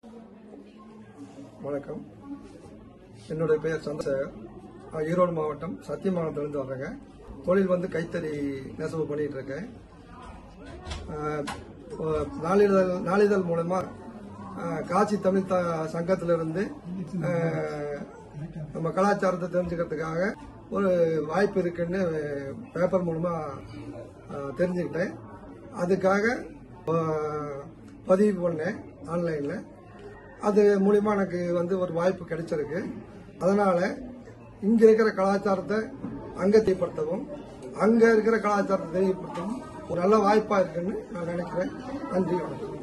வணக்கம் என்னுடைய பெயர் சந்திரசேகர் நான் ஈரோடு மாவட்டம் சத்தியமங்கலத்திலிருந்து வர்றேங்க தொழில் வந்து கைத்தறி நெசவு பண்ணிட்டு இருக்கேன் ஆஹ், ஆஹ், நாளிதழ் நாளிதழ் மூலமா ஆஹ், காட்சி தமிழ் த- சங்கத்திலிருந்து ஆஹ், நம்ம கலாச்சாரத்தை தெரிஞ்சுக்கிறதுக்காக ஒரு வாய்ப்பு இருக்குன்னு பேப்பர் மூலமா ஆஹ், தெரிஞ்சுக்கிட்டேன் அதுக்காக ஆஹ், பதிவு பண்ணேன் ஆன்லைன்ல அது மூலியமா எனக்கு வந்து ஒரு வாய்ப்பு கிடைச்சிருக்கு அதனால இங்க இருக்கிற கலாச்சாரத்தை அங்க தெரியப்படுத்தவும் அங்க இருக்கிற கலாச்சாரத்தை தெரியப்படுத்தவும் ஒரு நல்ல வாய்ப்பா இருக்குன்னு நான் நினைக்கிறேன் நன்றி வணக்கம்